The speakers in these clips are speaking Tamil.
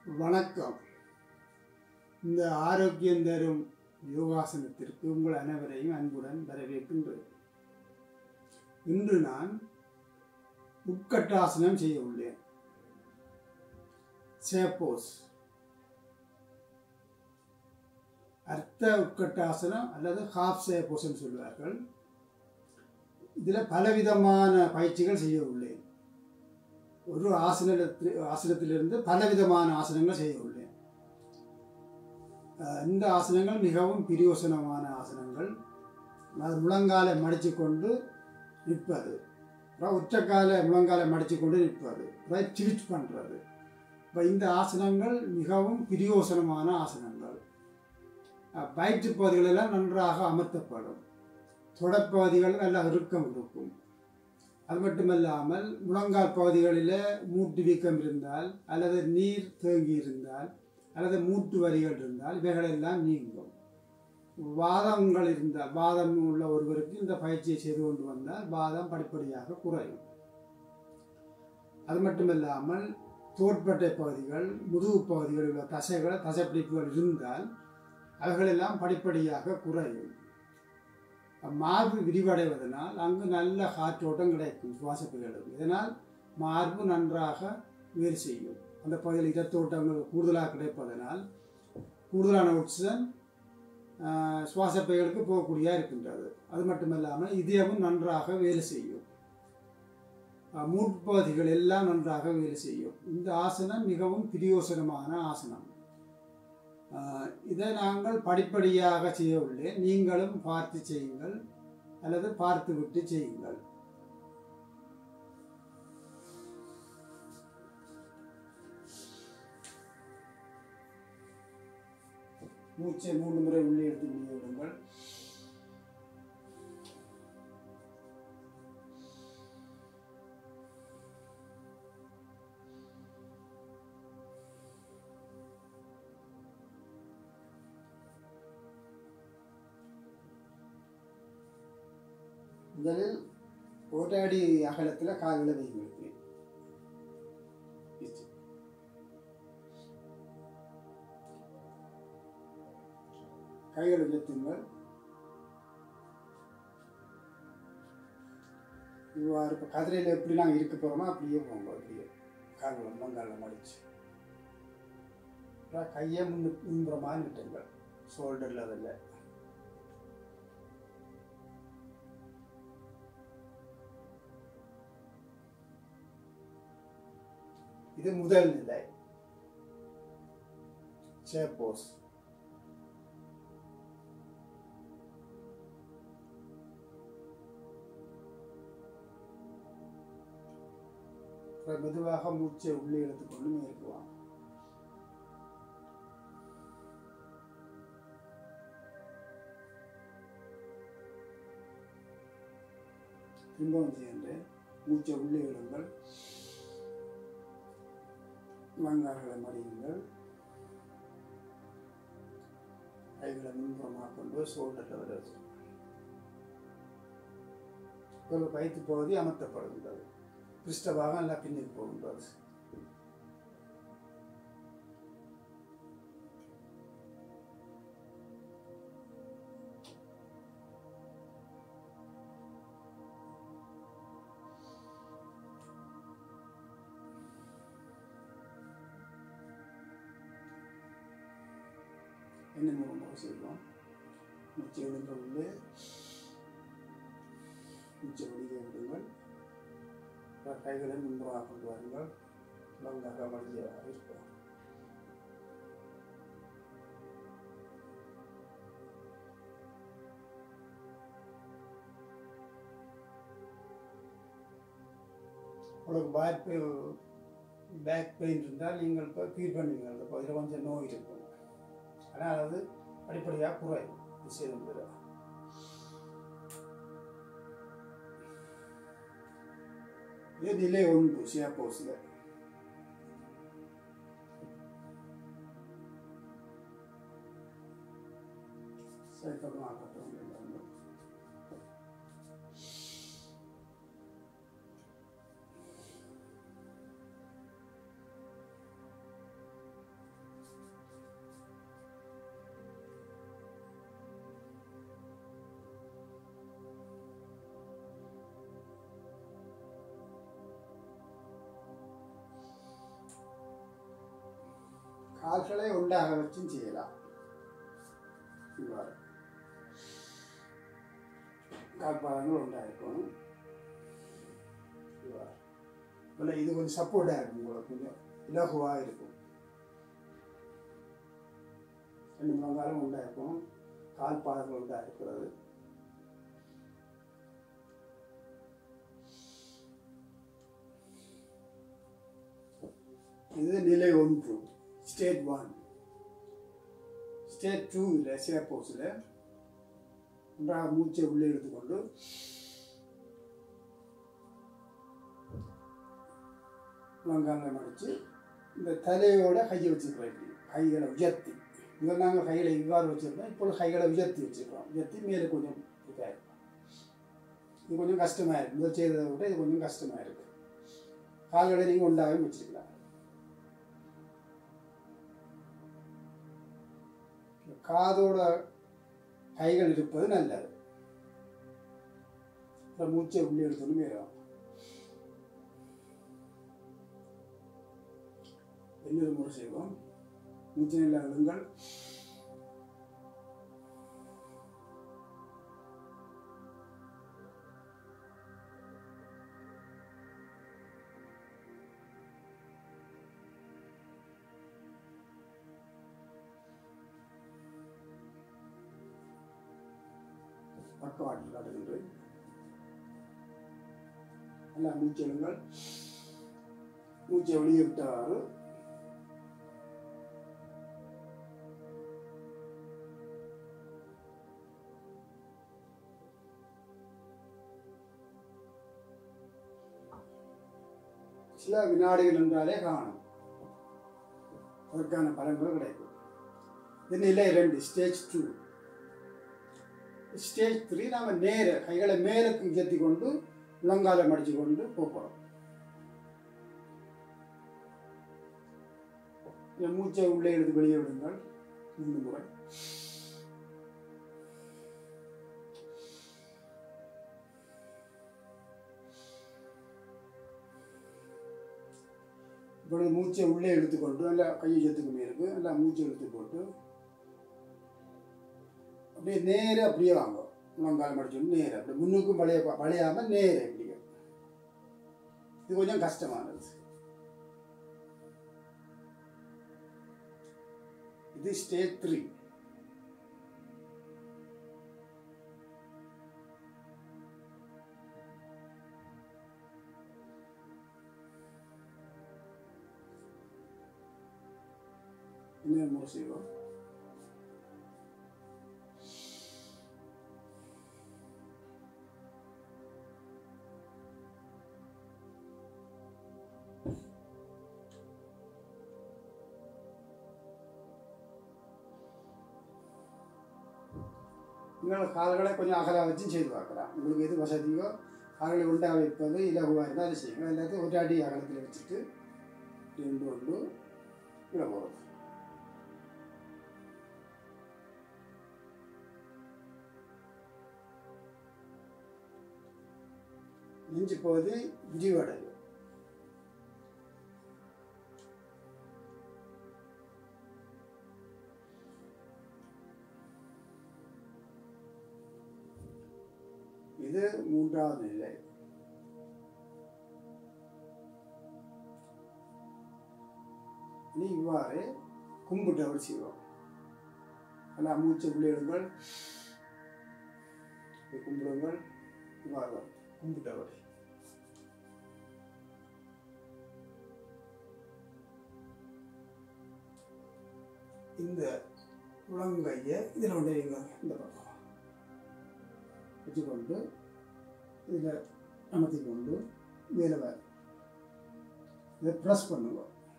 வணக்கம் இந்த ஆரோக்கியம் தரும் யோகாசனத்திற்கு உங்கள் அனைவரையும் அன்புடன் வரவேற்கின்றேன் இன்று நான் உட்கட்டாசனம் செய்ய உள்ளேன் சேப்போஸ் அர்த்த உட்கட்டாசனம் அல்லது ஹாஃப் சேப்போஸ்ன்னு சொல்வார்கள் இதில் பலவிதமான பயிற்சிகள் செய்ய உள்ளேன் ஒரு ஆசனத்தில் ஆசனத்திலிருந்து பலவிதமான ஆசனங்கள் செய்ய உள்ளேன் அஹ் இந்த ஆசனங்கள் மிகவும் பிரியோசனமான ஆசனங்கள் அது முழங்காலை மடித்து கொண்டு நிற்பது அப்புறம் உச்சக்காலை முழங்காலை மடித்து கொண்டு நிற்பது அப்புறம் ஸ்விட்ச் பண்ணுறது இப்போ இந்த ஆசனங்கள் மிகவும் பிரியோசனமான ஆசனங்கள் அஹ் வயிற்று பகுதிகளெல்லாம் நன்றாக அமர்த்தப்படும் தொடப்பகுதிகள் நல்ல இறுக்கம் இருக்கும் அது மட்டுமல்லாமல் முழங்கால் பகுதிகளில் மூட்டு வீக்கம் இருந்தால் அல்லது நீர் தேங்கி இருந்தால் அல்லது மூட்டு வரிகள் இருந்தால் இவைகளெல்லாம் நீங்கும் வாதங்கள் இருந்தால் வாதம் உள்ள ஒருவருக்கு இந்த பயிற்சியை செய்து கொண்டு வந்தால் வாதம் படிப்படியாக குறையும் அது மட்டுமில்லாமல் தோட்பட்டை பகுதிகள் முதுகு பகுதிகளில் உள்ள தசைகள் தசைப்பிடிப்புகள் இருந்தால் அவைகளெல்லாம் படிப்படியாக குறையும் மார்பு விரிவடைவதனால் அங்கு நல்ல காற்றோட்டம் கிடைக்கும் சுவாசப்பைகளுக்கு இதனால் மார்பு நன்றாக வேறு செய்யும் அந்த பகுதியில் இரத்தோட்டங்கள் கூடுதலாக கிடைப்பதனால் கூடுதலான ஆக்சிஜன் சுவாசப்பைகளுக்கு போகக்கூடியதாக இருக்கின்றது அது மட்டுமல்லாமல் இதயமும் நன்றாக வேலை செய்யும் மூட்பகுதிகள் எல்லாம் நன்றாக வேலை செய்யும் இந்த ஆசனம் மிகவும் பிரியோசனமான ஆசனம் இதை நாங்கள் படிப்படியாக செய்ய உள்ளேன் நீங்களும் பார்த்து செய்யுங்கள் அல்லது பார்த்து விட்டு செய்யுங்கள் மூச்சை மூன்று முறை உள்ளே எடுத்து வெளியே விடுங்கள் முதலில் ஒரு அடி அகலத்தில் கால்களை வைங்களுக்கு கைகள் உயர்த்துங்கள் இவ்வாறு இப்போ கதிரையில் எப்படி நாங்கள் இருக்க போகிறோமோ அப்படியே போங்க அப்படியே கால்களை முழங்காலில் மடிச்சு அப்புறம் கையை முன்னு முன்புற மாதிரி விட்டுங்கள் ஷோல்டர் லெவலில் இது முதல் நிலை சேப்போஸ் மெதுவாக மூச்சை உள்ளே எடுத்துக்கொண்டு மேற்குவாங்க திரும்பவும் செய்கின்றேன் மூச்சை உள்ளே விடுங்கள் முழங்கால்களை மடியுங்கள் கைகளை முன்புறமாக கொண்டு ஷோல்டரில் வர வச்சு ஒரு வயிற்று பகுதி அமர்த்தப்படுகின்றது கிறிஸ்டவாக நல்லா பின்னுக்கு போகின்றது என்ன மூலமாக செய்வோம் மூச்சை விடுங்க உள்ளே மூச்சை வெளியே விடுங்கள் கைகளை முன்பதாக கொண்டு வாருங்கள் முழங்காக வழிய இருப்போம் உங்களுக்கு பேக் பேக் பெயின் இருந்தால் நீங்கள் இப்போ ஃபீல் பண்ணுவீங்க அந்த பகுதியில் கொஞ்சம் நோய் இருக்கும் ஆனால் அது படிப்படியாக குறையும் விஷயம் இது நிலை ஒன்று சியாப்போஸில் சைக்கிள் கால்களை உண்டாக வச்சும் செய்யலாம் இவ்வாறு கால்பாதங்கள் உண்டாயிருக்கும் இவ்வாறு இல்லை இது கொஞ்சம் சப்போர்ட்டாக இருக்கும் உங்களுக்கு கொஞ்சம் இலகுவாக இருக்கும் ரெண்டு முழங்காலும் உண்டாயிருக்கும் கால் பாதங்கள் உண்டாக இருக்கிறது இது நிலை ஒன்று ஸ்டேட் ஒன் ஸ்டேட் டூவில் சில போஸில் ஒன்றாக மூச்சை உள்ளே எடுத்துக்கொண்டு முழங்காலில் மடித்து இந்த தலையோட கையை வச்சுக்கிறோம் இப்படி கைகளை உயர்த்தி முதல் நாங்கள் கைகளை இவ்வாறு வச்சுருக்கோம் இப்பொழுது கைகளை உயர்த்தி வச்சுருக்கோம் உயர்த்தி மேலே கொஞ்சம் இதாக இருக்கும் இது கொஞ்சம் கஷ்டமாக இருக்குது முதல் செய்ததை விட இது கொஞ்சம் கஷ்டமாக இருக்குது கால்களை நீங்கள் ஒன்றாகவே வச்சுக்கலாம் காதோட கைகள் இருப்பது நல்லது அப்புறம் மூச்சை உள்ளே எடுத்துன்னு மேலும் இன்னொரு முறை செய்வோம் மூச்சு நல்லா விடுங்கள் பக்கவாட்டில் காட்டுகின்றேன் நல்லா மூச்செழுங்கள் மூச்சை வெளியே விட்டவாறு சில வினாடிகள் என்றாலே காணும் அதற்கான பலன்கள் கிடைக்கும் இது நிலை ரெண்டு ஸ்டேஜ் டூ ஸ்டேஜ் த்ரீ நாம் நேர கைகளை மேலுக்கு உயர்த்தி கொண்டு முழங்காலை மடிச்சு கொண்டு போகிறோம் மூச்சை உள்ளே எடுத்து வெளியே விடுங்கள் மூணு முறை இப்பொழுது மூச்சை உள்ளே எடுத்துக்கொண்டு நல்லா கையை சேர்த்துக்கொண்டே இருக்கு நல்லா மூச்சை எடுத்து போட்டு அப்படியே நேர அப்படியே வாங்க முழங்கால் மடிச்சு நேர அப்படி முன்னுக்கும் பழைய பழையாமல் நேர இப்படியே இது கொஞ்சம் கஷ்டமானது இது ஸ்டேஜ் த்ரீ இன்னும் முறை செய்வோம் உங்களோட கால்களை கொஞ்சம் அகலாக வச்சும் செய்து பார்க்கலாம் உங்களுக்கு எது வசதியோ கால்களை உண்டாக வைப்பது இலகுவாக இருந்தால் அதை செய்யுங்க எல்லாத்தையும் ஒரு அடி அகலத்தில் வச்சுட்டு ரெண்டு ஒன்று விட போகிறது நெஞ்சு போது விரிவடையும் இது மூன்றாவது நிலை இனி இவ்வாறு கும்பிட்டவர் செய்வோம் நல்லா மூச்சை உள்ளிடுங்கள் கும்பிடுங்கள் இவ்வாறு கும்பிட்டவர் இந்த முழங்கையை இதில் கொண்டு வைங்க இந்த பக்கம் வச்சுக்கொண்டு இதில் அமர்த்தி கொண்டு மேலே வர இதை ப்ரெஸ் பண்ணுங்க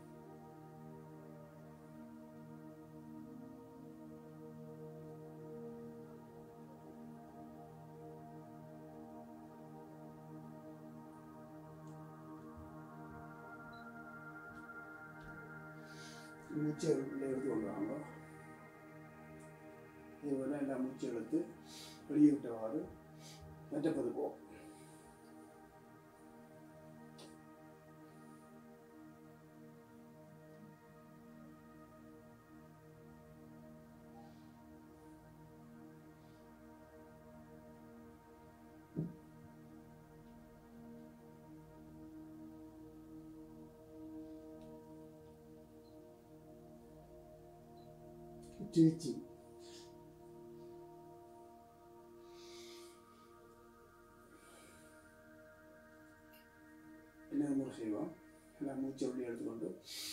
மூச்சை உள்ளே எடுத்து கொண்டு வாங்க இதுவரை எல்லாம் மூச்சு எடுத்து வெளியே விட்டவாறு மெட்டப்பது போ திருச்சி என்ன முறை செய்வோம் எல்லாம் மூச்சை உள்ளே எடுத்துக்கொண்டு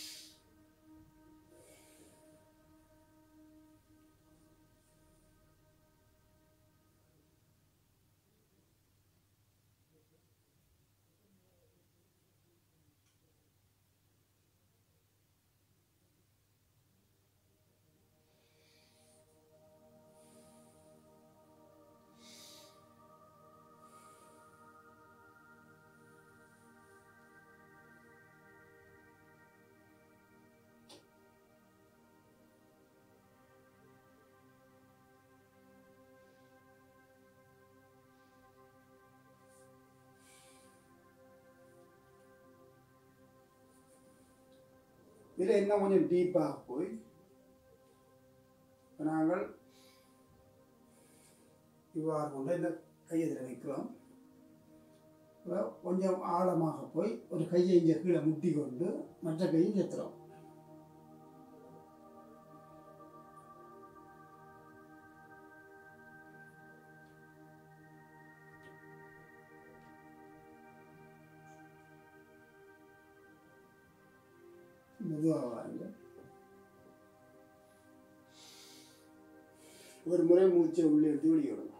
இதில் இன்னும் கொஞ்சம் டீப்பாக போய் இப்ப நாங்கள் இவ்வாறு கொண்டு இந்த கையதில் வைக்கிறோம் இப்போ கொஞ்சம் ஆழமாக போய் ஒரு கையை இங்கே கீழே முட்டி கொண்டு மற்ற கையை ஏற்றுறோம் மெதுவாக வாங்க ஒரு முறை மூச்சை உள்ளே எடுத்து வெளியே விடணும்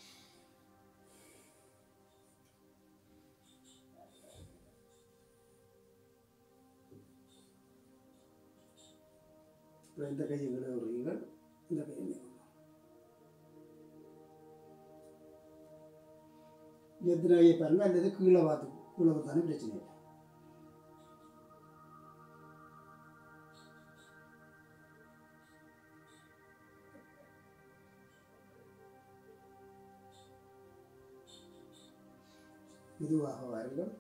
இப்போ இந்த கையை விட விடுறீங்கள் இந்த கையை மேலே விடணும். எத்தனை கையை பாருங்க அல்லது கீழே பார்த்து கீழே பார்த்தாலும் பிரச்சனை இல்லை மெதுவாக வாருங்கள்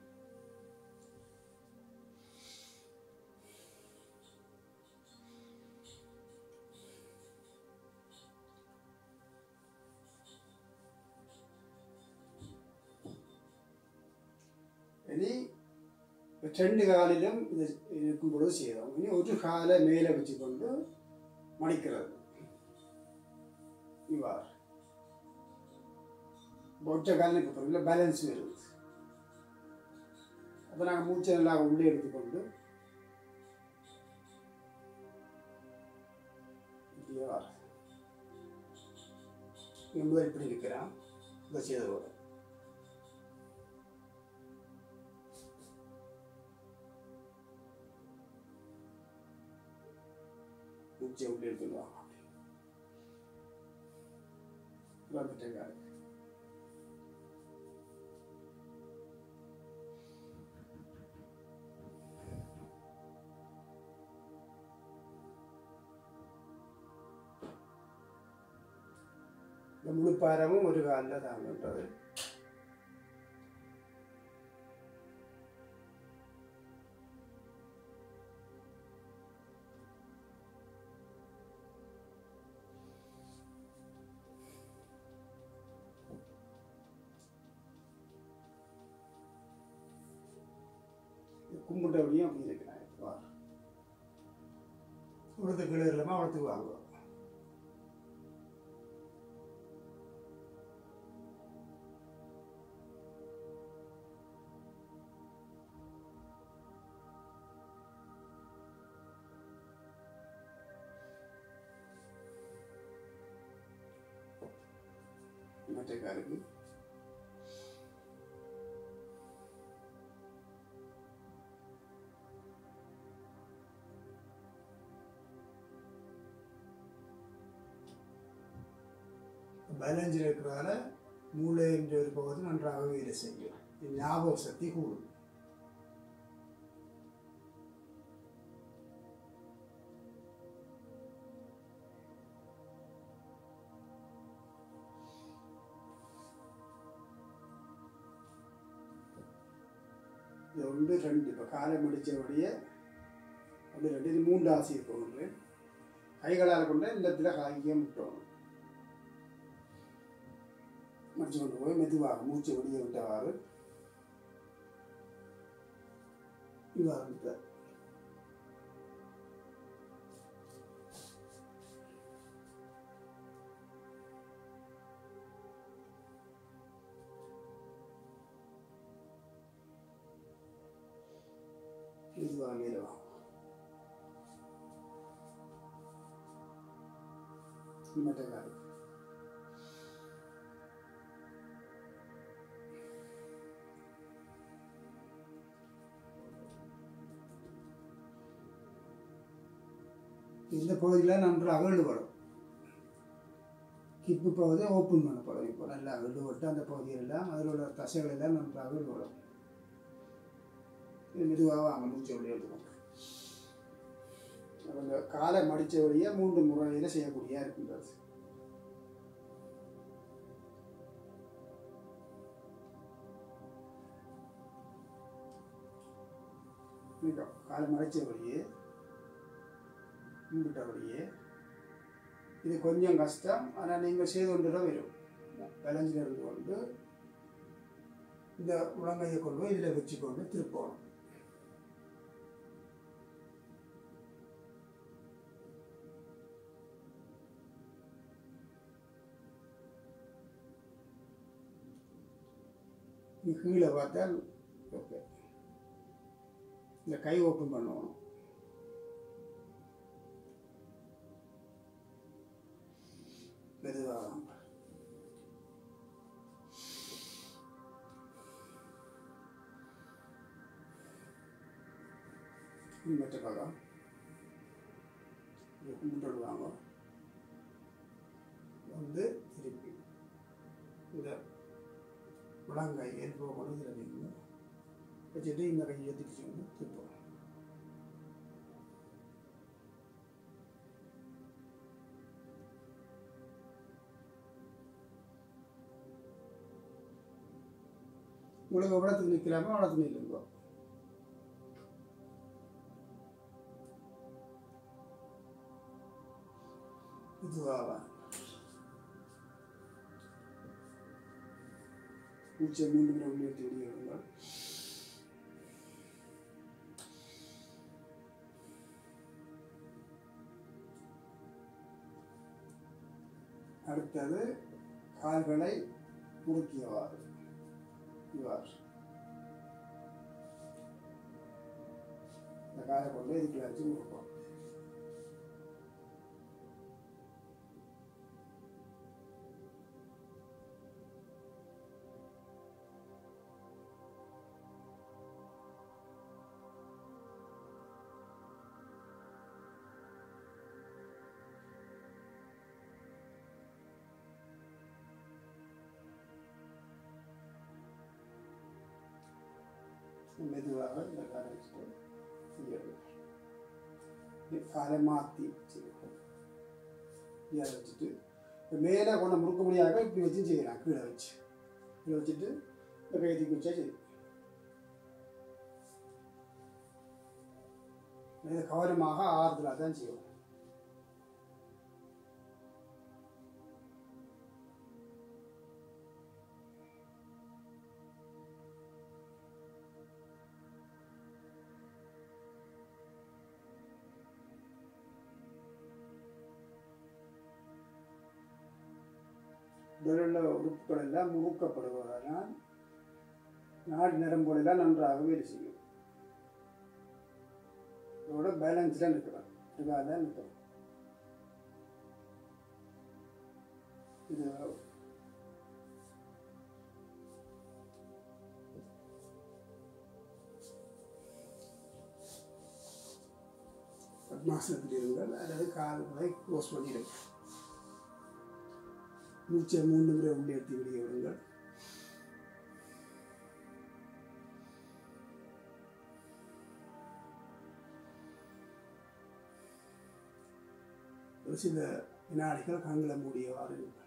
இனி ரெண்டு காலிலும் இது இருக்கும் பொழுது செய்கிறோம் இனி ஒரு காலை மேலே வச்சுக்கொண்டு மடிக்கிறது இவ்வாறு ஒற்றை காலுக்கு பிறகு பேலன்ஸ் வருது அப்போ நாங்கள் மூச்சை நல்லா உள்ளே எடுத்துக்கொண்டு இப்படியே வர முதல் இப்படி இருக்கிறான் இதை செய்ததோட மூச்சை உள்ளே எடுத்துடுவாங்க வந்துட்டேங்க இந்த முழுப்பாரமும் ஒரு காலில் தாங்கன்றது கும்பிட்டபடியும் அப்படி இருக்கிறேன் வா உடுத்த கீழே இல்லாமல் அவளத்துக்கு வாங்குவோம் மற்ற காருக்கு பேலன்ஸில் இருக்கிறதால மூளை என்ற ஒரு பகுதி நன்றாக வேலை செய்யும் இது ஞாபக சக்தி கூடும் இது ஒன்று ரெண்டு இப்போ காலை முடித்தபடியே ஒன்று ரெண்டு இது மூன்று ஆசி போகுது கைகளால் கொண்டு இந்த இடத்துல காய்க்க முட்டணும் மடிச்சு கொண்டு போய் மெதுவாக மூச்சு வெளியே விட்டவாறு இவ்வாறு விட்டார் இதுவாக மேலவா மற்ற காலம் இந்த பகுதியில் நன்று அகழ்ந்து வரும் கிப்பு பகுதி ஓப்பன் பண்ணப்படும் இப்போ நல்லா அகழ்ந்து விட்டு அந்த பகுதியெல்லாம் அதில் உள்ள தசைகள் எல்லாம் நன்று அகழ்ந்து வரும் இது மெதுவாக வாங்க மூச்சு வழி எடுத்துக்கோங்க அவங்க காலை மடித்த வழியாக மூன்று முறையில் செய்யக்கூடியா இருக்கின்றது நிற்கும் காலை மடித்த வழியே கும்பிட்ட வழியே இது கொஞ்சம் கஷ்டம் ஆனால் நீங்கள் செய்து கொண்டு தான் வரும் விளைஞ்சில் இருந்து கொண்டு இந்த முழங்கையை கொண்டு போய் இதில் வச்சுக்கொண்டு திருப்பணும் நீ கீழே பார்த்தா ஓகே இந்த கை ஓப்பன் பண்ணணும் மெதுவாக மற்ற பக்கம் இதை கும்பிட்டு விடுவாங்க வந்து திருப்பி இந்த முழங்கை எல்போ கொண்டு இதில் வைங்க வச்சுட்டு இந்த கையை திருச்சி வந்து திருப்போம் உங்களுக்கு எவ்வளோத்துக்கு நிற்கலாமோ அவ்வளோத்துக்கு நிற்குங்க இதுவாக மூச்சை மூன்று முறை உள்ளிட்டு வெளியிடுங்கள் அடுத்தது கால்களை முறுக்கியவாறு இவ்வாறு இந்த காலை கொண்டு இதுக்குள்ள வச்சு முறுப்போம் மெதுவாக இந்த காலை வச்சுட்டு செய்யறது இப்படி காலை மாற்றி செய்யணும் இதை வச்சுட்டு இப்போ மேலே கொண்டு முறுக்க முடியாத இப்படி வச்சு செய்யலாம் கீழே வச்சு கீழே வச்சுட்டு இந்த கையை தூக்கி வச்சா சரி இது கவனமாக ஆறுதலாக தான் செய்யணும் உடலுள்ள உறுப்புகள் எல்லாம் முறுக்கப்படுவதனால் நாடி நரம்புகள் எல்லாம் நன்றாக வேலை செய்யும் இதோட பேலன்ஸ்டாக நிற்கிறோம் இதுவாக தான் நிற்கிறோம் இது பத்மாசனத்தில் இருங்கள் அல்லது கால்களை க்ளோஸ் பண்ணிடுங்க மூச்சை மூன்று முறை உள்ளே எடுத்து வெளியே விடுங்கள் ஒரு சில வினாடிகள் கண்களை மூடியவாறு இருங்கள்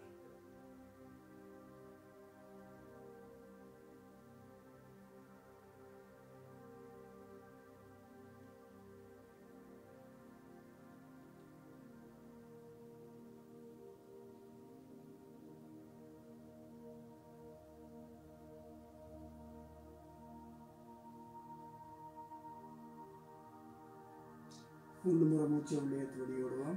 மூன்று முறை மூச்சை உள்ளே எடுத்து வெளியே விடுவோம்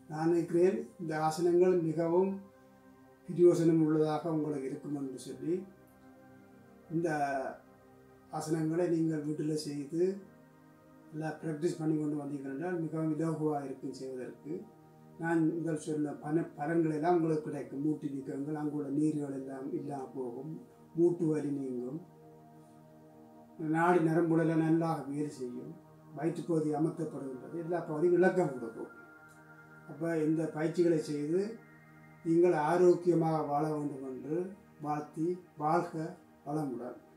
நான் நினைக்கிறேன் இந்த ஆசனங்கள் மிகவும் பிரயோசனம் உள்ளதாக உங்களுக்கு இருக்கும் என்று சொல்லி இந்த ஆசனங்களை நீங்கள் வீட்டில் செய்து எல்லாம் ப்ராக்டிஸ் பண்ணி கொண்டு வந்தீங்க என்றால் மிகவும் இலகுவாக இருக்கும் செய்வதற்கு நான் முதல் சொன்ன பன பலன்கள் எல்லாம் உங்களுக்கு கிடைக்கும் மூட்டு நீக்கங்கள் அங்குள்ள நீர்கள் எல்லாம் இல்லாமல் போகும் மூட்டு வலி நீங்கும் நாடி நரம்புடலாம் நன்றாக வேலை செய்யும் வயிற்றுப்பகுதி அமர்த்தப்படுகின்றது எல்லா பகுதியும் விளக்கம் கொடுக்கும் அப்போ இந்த பயிற்சிகளை செய்து நீங்கள் ஆரோக்கியமாக வாழ வேண்டும் என்று வாழ்த்தி வாழ்க வளமுடன்